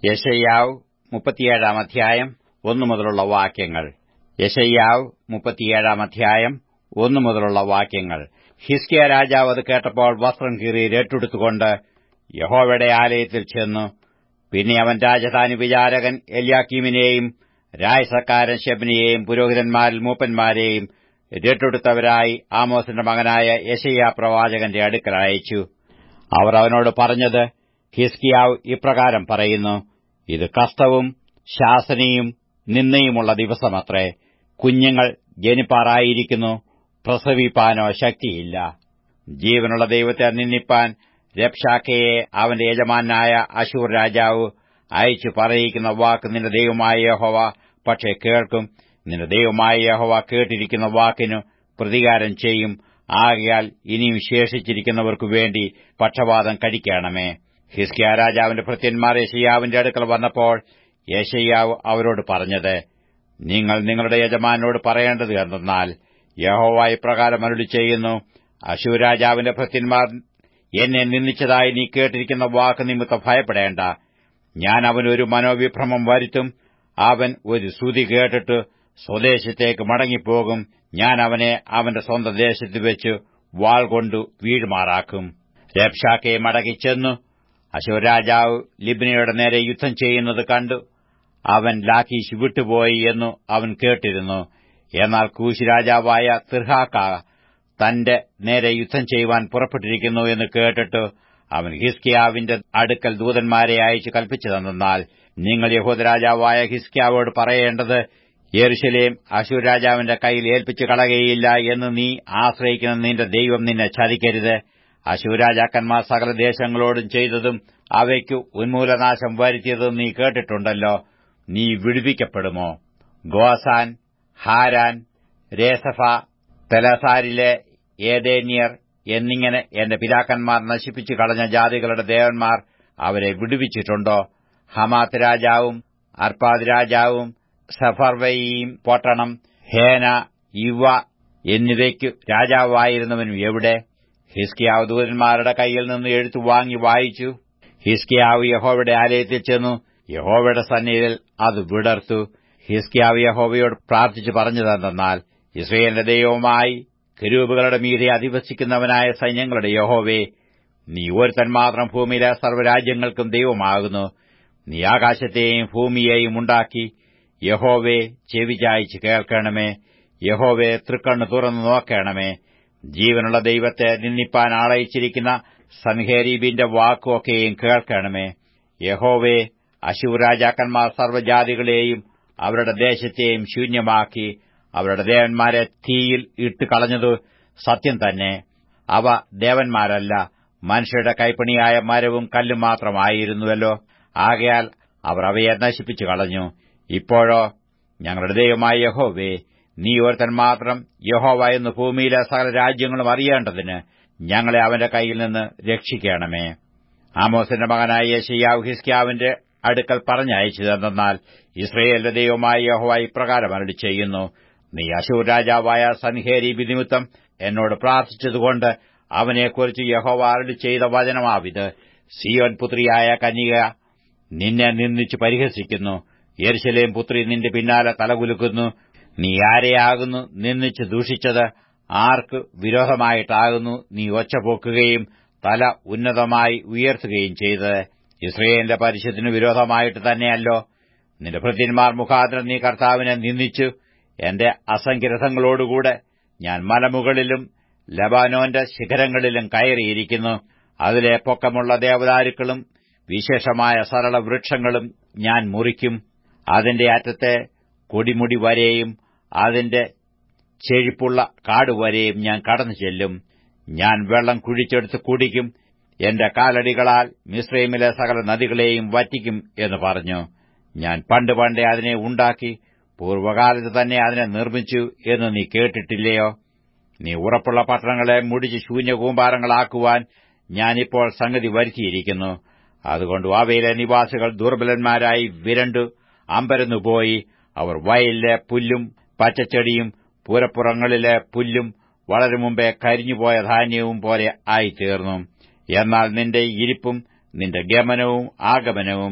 യശയ്യാവ് മുപ്പത്തിയേഴാം അധ്യായം ഒന്നു മുതലുള്ള വാക്യങ്ങൾ യശയ്യാവ് മുപ്പത്തിയേഴാം അധ്യായം ഒന്നു മുതലുള്ള വാക്യങ്ങൾ ഹിസ്കിയ രാജാവ് അത് കേട്ടപ്പോൾ വസ്ത്രം കീറി രട്ടുടുത്തുകൊണ്ട് യഹോവയുടെ ആലയത്തിൽ ചെന്നു പിന്നെ അവൻ രാജധാനി വിചാരകൻ എല്യാക്കീമിനെയും രായസക്കാരൻ ശെബനിയെയും പുരോഹിതന്മാരിൽ മൂപ്പന്മാരെയും രട്ടുടുത്തവരായി ആമോസിന്റെ മകനായ യശയ്യ പ്രവാചകന്റെ അടുക്കൽ അയച്ചു അവർ അവനോട് പറഞ്ഞത് ഹിസ്കിയാവ് ഇപ്രകാരം പറയുന്നു ഇത് കഷ്ടവും ശാസനയും നിന്നയുമുള്ള ദിവസമത്രേ കുഞ്ഞുങ്ങൾ ജനിപ്പാറായിരിക്കുന്നു പ്രസവിപ്പാനോ ശക്തിയില്ല ജീവനുള്ള ദൈവത്തെ നിന്ദിപ്പാൻ രബ്ഷാക്കയെ അവന്റെ യജമാനായ അശൂർ രാജാവ് അയച്ചു പറയിക്കുന്ന വാക്ക് നിന്റെ ദൈവമായ യഹോവ പക്ഷേ കേൾക്കും നിന്റെ ദൈവമായ യഹോവ കേട്ടിരിക്കുന്ന വാക്കിനു പ്രതികാരം ചെയ്യും ആകയാൽ ഇനിയും ശേഷിച്ചിരിക്കുന്നവർക്കു വേണ്ടി പക്ഷപാതം കഴിക്കണമേ ഹിസ്കിയ രാജാവിന്റെ ഭൃത്യന്മാർ യശയ്യാവിന്റെ അടുക്കൽ വന്നപ്പോൾ യേശയ്യാവ് അവരോട് പറഞ്ഞത് നിങ്ങൾ നിങ്ങളുടെ യജമാനോട് പറയേണ്ടത് എന്തെന്നാൽ യഹോവ ഇപ്രകാരം അരുളി ചെയ്യുന്നു അശൂരാജാവിന്റെ ഭൃത്യന്മാർ എന്നെ നിന്ദിച്ചതായി നീ കേട്ടിരിക്കുന്ന വാക്ക് നിമിത്തം ഭയപ്പെടേണ്ട ഞാൻ അവനൊരു മനോവിഭ്രമം വരുത്തും അവൻ ഒരു ശ്രുതി കേട്ടിട്ട് സ്വദേശത്തേക്ക് മടങ്ങിപ്പോകും ഞാൻ അവനെ അവന്റെ സ്വന്തം ദേശത്ത് വെച്ച് വാൾ കൊണ്ടു വീഴുമാറാക്കും രബ്ഷാക്കെ മടങ്ങിച്ചെന്നു അശോരാജാവ് ലിബ്നയുടെ നേരെ യുദ്ധം ചെയ്യുന്നത് കണ്ടു അവൻ ലാഖീഷ് വിട്ടുപോയി എന്നു അവൻ കേട്ടിരുന്നു എന്നാൽ കൂശ് രാജാവായ തിർഹാക്ക തന്റെ നേരെ യുദ്ധം ചെയ്യുവാൻ പുറപ്പെട്ടിരിക്കുന്നു എന്ന് കേട്ടിട്ട് അവൻ ഹിസ്കിയാവിന്റെ അടുക്കൽ ദൂതന്മാരെ അയച്ചു കൽപ്പിച്ചു തന്നാൽ നിങ്ങൾ യഹൂദരാജാവായ ഹിസ്കിയാവോട് പറയേണ്ടത് യെരുശലേം അശൂർ രാജാവിന്റെ കയ്യിൽ ഏൽപ്പിച്ചു കളകയില്ല എന്ന് നീ ആശ്രയിക്കുന്ന നിന്റെ ദൈവം നിന്നെ ചതിക്കരുത് അശൂരാജാക്കന്മാർ സകല ദേശങ്ങളോടും ചെയ്തതും അവയ്ക്കു ഉന്മൂലനാശം വരുത്തിയതും നീ കേട്ടിട്ടുണ്ടല്ലോ നീ വിടുവിക്കപ്പെടുമോ ഗോസാൻ ഹാരാൻ രേസഫ തെലസാരിലെ ഏതേന്യർ എന്നിങ്ങനെ എന്റെ പിതാക്കന്മാർ നശിപ്പിച്ചു കളഞ്ഞ ജാതികളുടെ ദേവന്മാർ അവരെ വിടുവിച്ചിട്ടുണ്ടോ ഹമാത്ത് രാജാവും അർപ്പാദ് രാജാവും സഫർവയും പൊട്ടണം ഹേന ഇവ എന്നിവയ്ക്കു രാജാവായിരുന്നവനും എവിടെ ഹിസ്കിയാവ് ദൂതന്മാരുടെ കയ്യിൽ നിന്ന് എഴുത്തു വാങ്ങി വായിച്ചു ഹിസ്കിയാവ് യഹോവയുടെ ആലയത്തിൽ ചെന്നു യഹോവയുടെ സന്നിധിയിൽ അത് വിടർത്തു ഹിസ്കിയാവ് യഹോവയോട് പ്രാർത്ഥിച്ചു പറഞ്ഞതെന്നാൽ ഇസ്രയേലിന്റെ ദൈവവുമായി കരൂപുകളുടെ മീതെ അധിവസിക്കുന്നവനായ സൈന്യങ്ങളുടെ യഹോവേ നീ ഒരുത്തൻ മാത്രം ഭൂമിയിലെ സർവ്വരാജ്യങ്ങൾക്കും ദൈവമാകുന്നു നീ ആകാശത്തെയും ഭൂമിയെയും ഉണ്ടാക്കി യഹോവേ ചെവിചായിച്ച് കേൾക്കണമേ യഹോവേ തൃക്കണ്ണ് തുറന്നു നോക്കണമേ ജീവനുള്ള ദൈവത്തെ നിന്ദിപ്പാൻ ആളയിച്ചിരിക്കുന്ന സൻഹേരീബിന്റെ വാക്കുമൊക്കെയും കേൾക്കണമേ യഹോവേ അശുരാജാക്കന്മാർ സർവ്വജാതികളെയും അവരുടെ ദേശത്തെയും ശൂന്യമാക്കി അവരുടെ ദേവന്മാരെ തീയിൽ ഇട്ട് കളഞ്ഞതു സത്യം തന്നെ അവ ദേവന്മാരല്ല മനുഷ്യരുടെ കൈപ്പണിയായ മരവും കല്ലും മാത്രമായിരുന്നുവല്ലോ ആകയാൽ അവർ അവയെ നശിപ്പിച്ചു കളഞ്ഞു ഇപ്പോഴോ ഞങ്ങളുടെ ദൈവമായ യഹോവേ നീ ഒരുത്തൻ മാത്രം യഹോവ എന്ന് ഭൂമിയിലെ സകല രാജ്യങ്ങളും അറിയേണ്ടതിന് ഞങ്ങളെ അവന്റെ കയ്യിൽ നിന്ന് രക്ഷിക്കണമേ ആമോസിന്റെ മകനായ യേശയ്യാവ് ഹിസ്കിയാവിന്റെ അടുക്കൽ പറഞ്ഞയച്ചതെന്നാൽ ഇസ്രയേലിന്റെ ദൈവമായ യഹോവ ഇപ്രകാരം അരളി ചെയ്യുന്നു നീ അശൂർ രാജാവായ സൻഹേരി നിമിത്തം എന്നോട് പ്രാർത്ഥിച്ചതുകൊണ്ട് അവനെക്കുറിച്ച് യഹോവ അരളി ചെയ്ത വചനമാവിത് സിയോൻ പുത്രിയായ കന്യക നിന്നെ നിന്ദിച്ച് പരിഹസിക്കുന്നു യെരുശലേം പുത്രി നിന്റെ പിന്നാലെ തലകുലുക്കുന്നു നീ ആരെയാകുന്നു നിന്ദിച്ച് ദൂഷിച്ചത് ആർക്ക് വിരോധമായിട്ടാകുന്നു നീ ഒച്ചപോക്കുകയും തല ഉന്നതമായി ഉയർത്തുകയും ചെയ്തത് ഇസ്രയേലിന്റെ പരിശുദ്ധിന് വിരോധമായിട്ട് തന്നെയല്ലോ നിന്റെ ഭൃത്യന്മാർ മുഖാന്തരം നീ കർത്താവിനെ നിന്ദിച്ചു എന്റെ അസംഖ്യരഥങ്ങളോടുകൂടെ ഞാൻ മലമുകളിലും ലബാനോന്റെ ശിഖരങ്ങളിലും കയറിയിരിക്കുന്നു അതിലെ പൊക്കമുള്ള ദേവദാരുക്കളും വിശേഷമായ സരള വൃക്ഷങ്ങളും ഞാൻ മുറിക്കും അതിന്റെ അറ്റത്തെ കൊടിമുടി വരെയും അതിന്റെ ചെഴിപ്പുള്ള കാടുവരെയും ഞാൻ കടന്നു ചെല്ലും ഞാൻ വെള്ളം കുഴിച്ചെടുത്ത് കുടിക്കും എന്റെ കാലടികളാൽ മിശ്രൈമിലെ സകല നദികളെയും വറ്റിക്കും എന്ന് പറഞ്ഞു ഞാൻ പണ്ട് പണ്ടേ അതിനെ ഉണ്ടാക്കി പൂർവ്വകാലത്ത് തന്നെ അതിനെ നിർമ്മിച്ചു എന്ന് നീ കേട്ടിട്ടില്ലയോ നീ ഉറപ്പുള്ള പട്ടണങ്ങളെ മുടിച്ച് ശൂന്യകൂമ്പാരങ്ങളാക്കുവാൻ ഞാനിപ്പോൾ സംഗതി വരുത്തിയിരിക്കുന്നു അതുകൊണ്ട് അവയിലെ നിവാസികൾ ദുർബലന്മാരായി വിരണ്ടു അമ്പരന്നുപോയി അവർ വയലിലെ പുല്ലും പച്ചച്ചെടിയും പൂരപ്പുറങ്ങളിലെ പുല്ലും വളരെ മുമ്പേ കരിഞ്ഞുപോയ ധാന്യവും പോലെ ആയിത്തീർന്നു എന്നാൽ നിന്റെ ഇരിപ്പും നിന്റെ ഗമനവും ആഗമനവും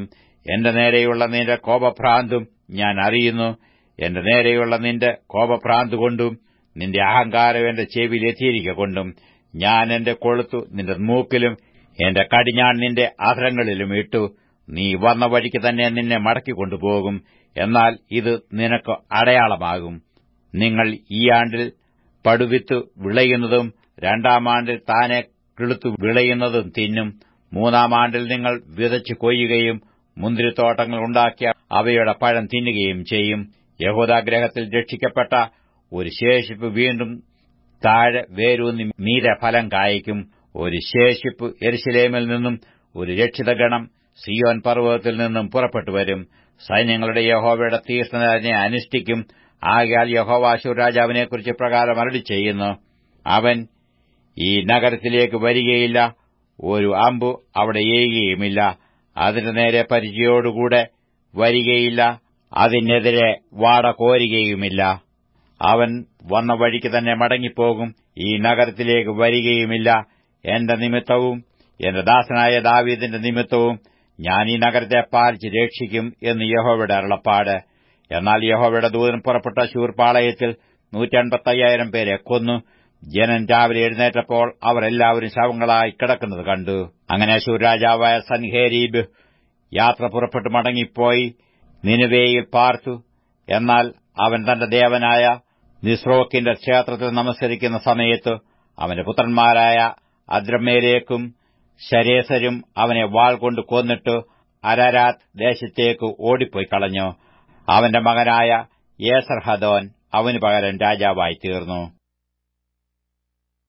എന്റെ നേരെയുള്ള നിന്റെ കോപഭ്രാന്തും ഞാൻ അറിയുന്നു എന്റെ നേരെയുള്ള നിന്റെ കോപഭ്രാന്ത് കൊണ്ടും നിന്റെ അഹങ്കാരം എന്റെ ചെവിയിൽ എത്തിയിരിക്ക കൊണ്ടും ഞാൻ എന്റെ കൊളുത്തു നിന്റെ മൂക്കിലും എന്റെ കടിഞ്ഞാൺ നിന്റെ അധരങ്ങളിലും ഇട്ടു നീ വന്ന വഴിക്ക് തന്നെ നിന്നെ മടക്കിക്കൊണ്ടുപോകും എന്നാൽ ഇത് നിനക്ക് അടയാളമാകും നിങ്ങൾ ഈ ആണ്ടിൽ പടുവിത്ത് വിളയുന്നതും രണ്ടാം ആണ്ടിൽ താനെ കിളുത്തു വിളയുന്നതും തിന്നും മൂന്നാം ആണ്ടിൽ നിങ്ങൾ വിതച്ചു കൊയ്യുകയും മുന്തിരിത്തോട്ടങ്ങൾ ഉണ്ടാക്കിയ അവയുടെ പഴം തിന്നുകയും ചെയ്യും യഹൂദാഗ്രഹത്തിൽ രക്ഷിക്കപ്പെട്ട ഒരു ശേഷിപ്പ് വീണ്ടും താഴെ വേരൂന്നി മീര ഫലം കായ്ക്കും ഒരു ശേഷിപ്പ് എരുശലേമിൽ നിന്നും ഒരു രക്ഷിതഗണം സിയോൻ പർവ്വതത്തിൽ നിന്നും പുറപ്പെട്ടുവരും സൈന്യങ്ങളുടെ യഹോവയുടെ തീർത്ഥനെ അനുഷ്ഠിക്കും ആകയാൽ യഹോവാശൂർ രാജാവിനെക്കുറിച്ച് പ്രകാരം അരളി ചെയ്യുന്നു അവൻ ഈ നഗരത്തിലേക്ക് വരികയില്ല ഒരു അമ്പു അവിടെ എയ്യുകയുമില്ല അതിന്റെ നേരെ പരിചയോടുകൂടെ വരികയില്ല അതിനെതിരെ വാട കോരുകയുമില്ല അവൻ വന്ന വഴിക്ക് തന്നെ മടങ്ങിപ്പോകും ഈ നഗരത്തിലേക്ക് വരികയുമില്ല എന്റെ നിമിത്തവും എന്റെ ദാസനായ ദാവീദിന്റെ നിമിത്തവും ഞാൻ ഈ നഗരത്തെ പാലിച്ച് രക്ഷിക്കും എന്ന് യഹോവയുടെ അരുളപ്പാട് എന്നാൽ യഹോവയുടെ ദൂതൻ പുറപ്പെട്ട ശൂർപാളയത്തിൽ നൂറ്റൻപത്തയ്യായിരം പേരെ കൊന്നു ജനൻ രാവിലെ എഴുന്നേറ്റപ്പോൾ അവർ എല്ലാവരും ശവങ്ങളായി കിടക്കുന്നത് കണ്ടു അങ്ങനെ ശൂരാജാവായ സൻഹേരീബ് യാത്ര പുറപ്പെട്ടു മടങ്ങിപ്പോയി നിനുവേയിൽ പാർത്തു എന്നാൽ അവൻ തന്റെ ദേവനായ നിസ്രോക്കിന്റെ ക്ഷേത്രത്തിൽ നമസ്കരിക്കുന്ന സമയത്ത് അവന്റെ പുത്രന്മാരായ അദ്രമേലേക്കും ശരേസരും അവനെ വാൾ കൊണ്ട് കൊന്നിട്ട് അരരാത്ത് ദേശത്തേക്ക് ഓടിപ്പോയി കളഞ്ഞു അവന്റെ മകനായ യേസർഹദോൻ അവന് പകരം രാജാവായി തീർന്നു